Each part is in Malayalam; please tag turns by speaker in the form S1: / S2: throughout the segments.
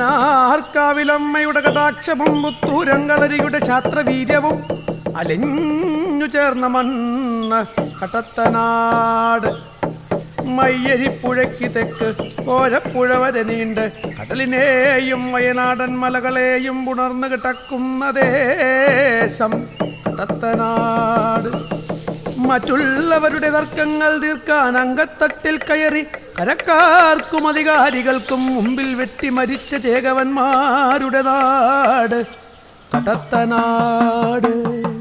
S1: മന്നാർക്കാവിലമ്മയുടെ കടാക്ഷവും മുത്തൂരങ്കളരിയുടെ ശാസ്ത്രവീര്യവും അലിഞ്ഞു ചേർന്ന മണ്ണ് കടത്തനാട് മയ്യരിപ്പുഴയ്ക്ക് തെക്ക് കോരപ്പുഴ വരെ നീണ്ട് കടലിനെയും വയനാടൻ മലകളെയും ഉണർന്നു കിടക്കുന്ന ദേശം കടത്തനാട് മറ്റുള്ളവരുടെ തർക്കങ്ങൾ തീർക്കാൻ അങ്കത്തട്ടിൽ കയറി കരക്കാർക്കും അധികാരികൾക്കും മുമ്പിൽ വെട്ടി മരിച്ച ചേകവന്മാരുടെ നാട് കടത്തനാട്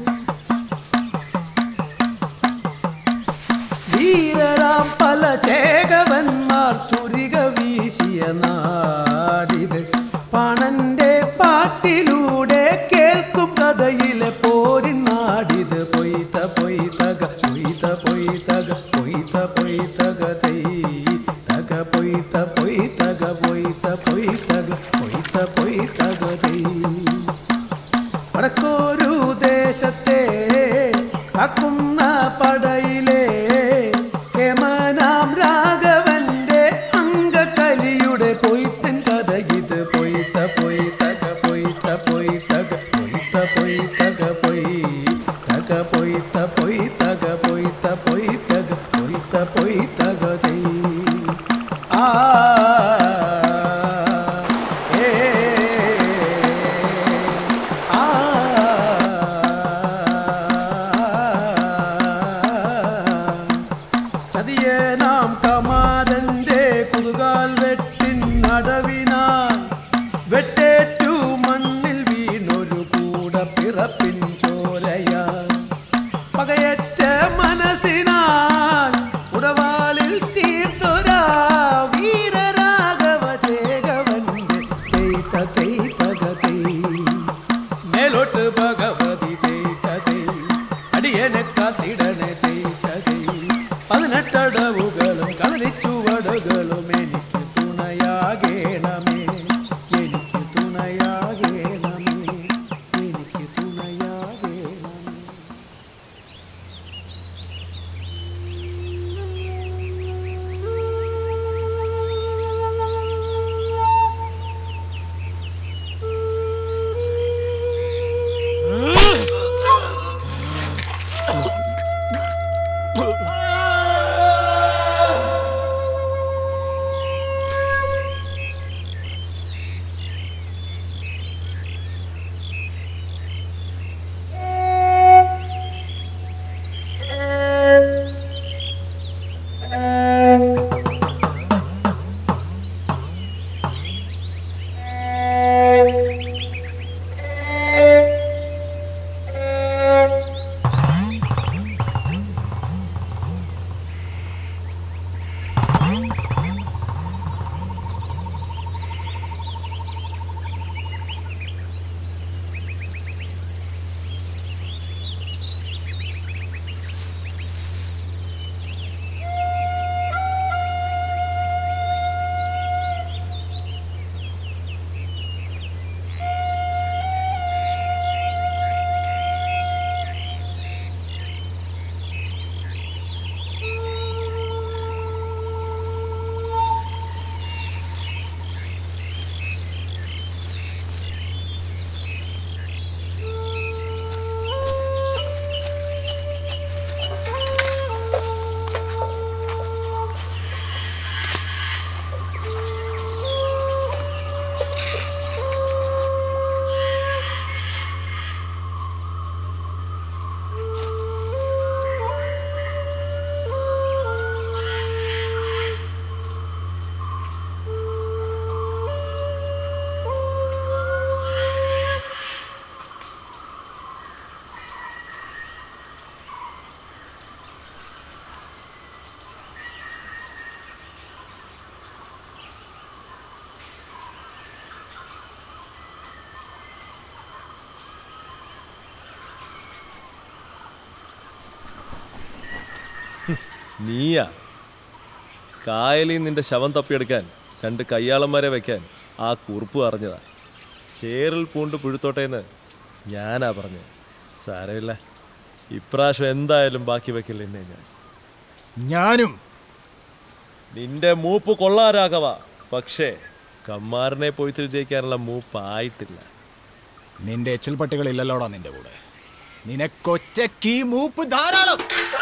S1: ധീരരാം പല ചേകവന്മാർ ചുരിക വീശിയ നാടിത് പണന്റെ പാട്ടിലൂടെ കേൾക്കും കഥയിലെ പോരിൻ നാടിത് പൊയ്ത പൊയ്തക പൊയ്ത പൊയ്തക പൊയ്ത പൊയ്തക തൈ തക പൊയ്ത പൊയ്തക പൊയ്ത പൊയ്തക പൊയ്ത പൊയ്തക തൈ വടക്കോരു ദേശത്തെ കാക്കുന്ന പടയിലെ ഹേമനാം രാഘവന്റെ അംഗകലിയുടെ പൊയ്ത്തൻ കഥ ഇത് പൊയ്ത്ത പൊയ്ത്തക പൊയ്ത്ത പൊയ്ത്തക പൊയ്ത്ത പൊയ്ത്തക പൊയ് തക പൊയ്ത്ത പൊയ്ത്തക പൊയ്ത്ത പൊയ്ത്തക പൊയ്ത്ത പൊയ്ത്തക തൈ ആ ഏ ആ ചതിയെ നാം കമാരന്റെ കുതുകാൽ വെട്ടിൻ അടവിനാൽ വെട്ടേറ്റു മണ്ണിൽ വീണൊരു കൂട പിറപ്പിൻ ചോരയാ പകയറ്റ മനസ്സിനാൽ ഉടവാളിൽ തീർത്തൊരാ വീരരാഘവ ചേകവന്റെ തെയ്ത തെയ്തക തെയ് മേലോട്ട് ഭഗവതി തെയ്ത തെയ് അടിയനെ കാത്തിടണേ തെയ്ത തെയ് പതിനെട്ടടവുകളും കളരിച്ചുവടുകളും എനിക്ക് തുണയാകേണമേ എനിക്ക് തുണയാകേണമേ എനിക്ക് തുണയാകേണമേ
S2: നീയാ കായലിൽ നിന്റെ ശവം തപ്പിയെടുക്കാൻ രണ്ട് കയ്യാളന്മാരെ വെക്കാൻ ആ കുറുപ്പ് അറിഞ്ഞതാ ചേറിൽ പൂണ്ട് പുഴുത്തോട്ടേന്ന് ഞാനാ പറഞ്ഞത് സാരമില്ല ഇപ്രാവശ്യം എന്തായാലും ബാക്കി വെക്കില്ല എന്നെ ഞാൻ
S3: ഞാനും
S2: നിന്റെ മൂപ്പ് കൊള്ളാരാഘവ പക്ഷേ കമ്മാരനെ പോയി ജയിക്കാനുള്ള മൂപ്പായിട്ടില്ല
S3: നിന്റെ എച്ചിൽ പട്ടികളില്ലല്ലോടാ നിന്റെ കൂടെ നിനക്കൊറ്റയ്ക്ക് ഈ മൂപ്പ് ധാരാളം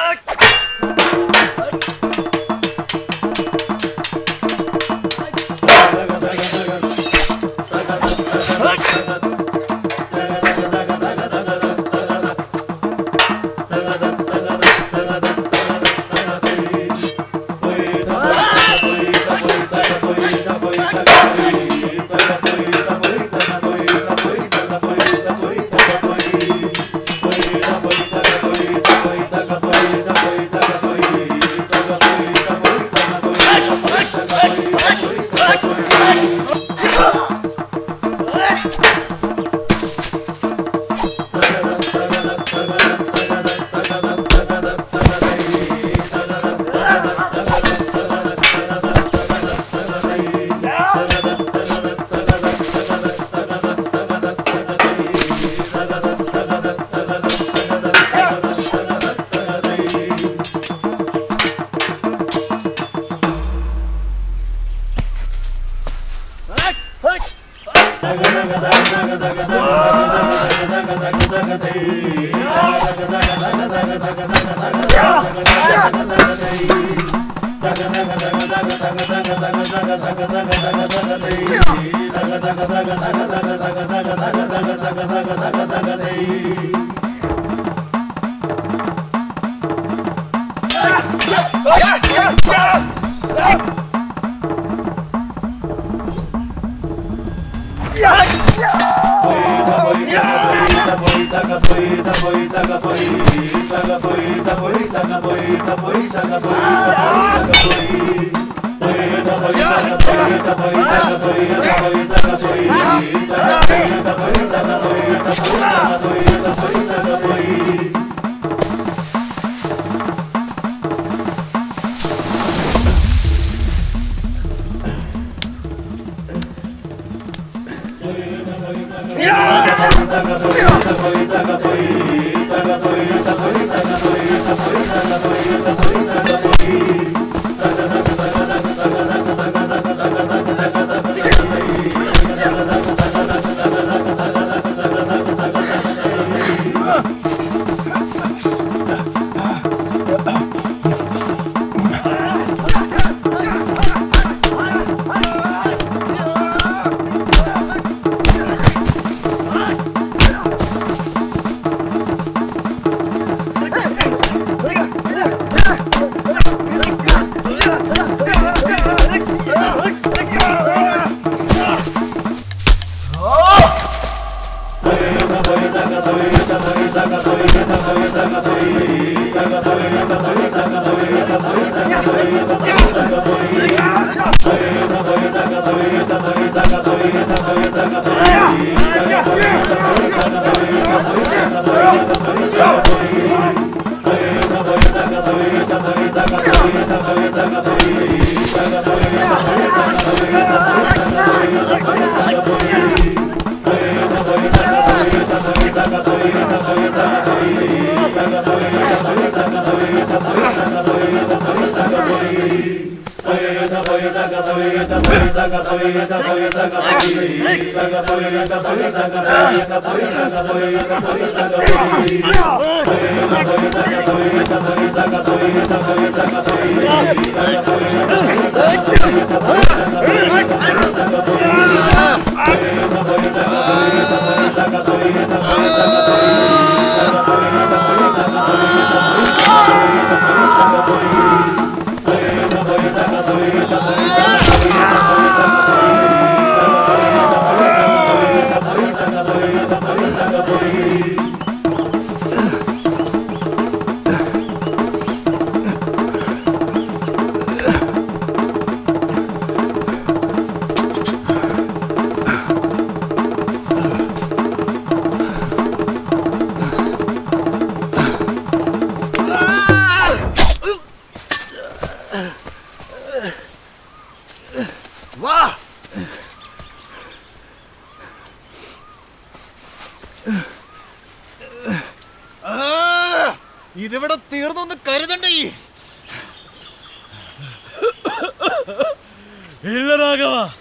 S3: ഇതിവിടെ തീർന്നൊന്ന് കരുതണ്ടേ
S2: ഇല്ല രാഘവ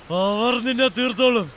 S2: അവർ നിന്നെ തീർത്തോളും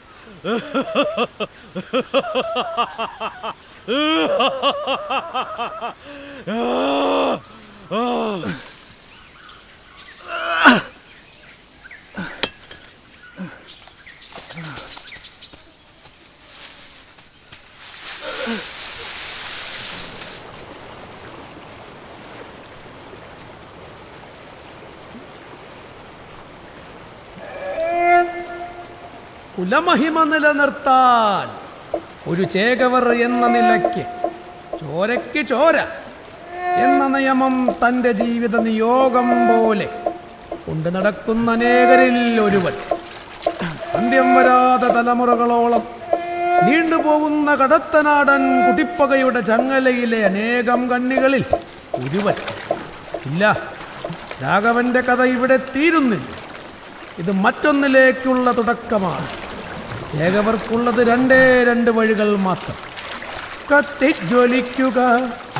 S1: കുലമഹിമ നിലനിർത്താൻ ഒരു ചേകവർ എന്ന നിലയ്ക്ക് ചോരയ്ക്ക് ചോര എന്ന നിയമം തൻ്റെ ജീവിത നിയോഗം പോലെ കൊണ്ടു നടക്കുന്ന അനേകരിൽ ഒരുവൻ അന്ത്യം വരാതെ തലമുറകളോളം നീണ്ടുപോകുന്ന കടത്തനാടൻ കുട്ടിപ്പകയുടെ ചങ്ങലയിലെ അനേകം കണ്ണികളിൽ ഒരുവൻ ഇല്ല രാഘവന്റെ കഥ ഇവിടെ തീരുന്നില്ല ഇത് മറ്റൊന്നിലേക്കുള്ള തുടക്കമാണ് ചേകവർക്കുള്ളത് രണ്ടേ രണ്ട് വഴികൾ മാത്രം കത്തിജ്വലിക്കുക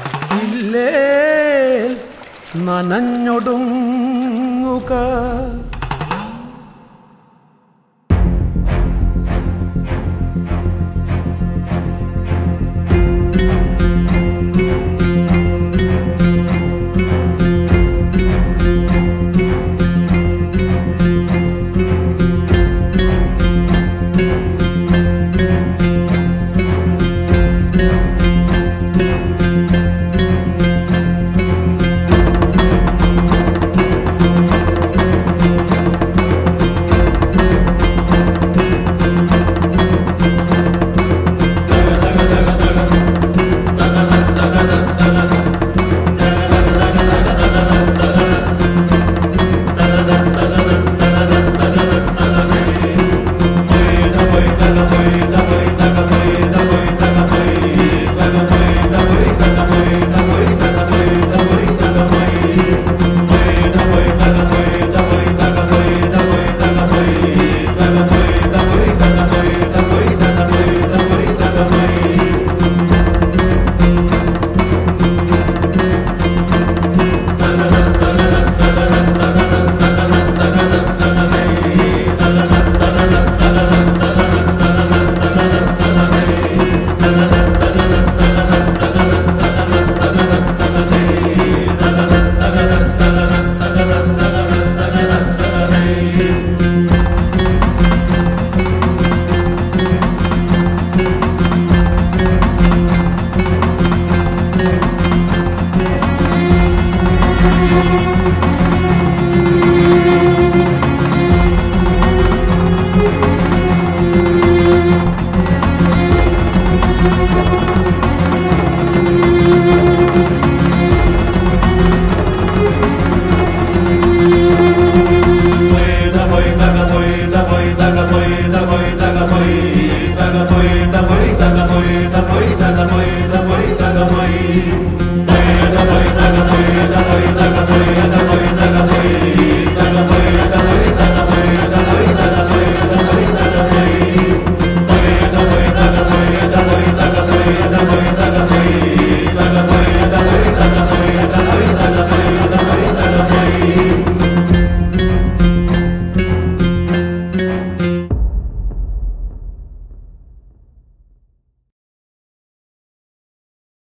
S1: ഇല്ലേ നനഞ്ഞൊടുങ്ങുക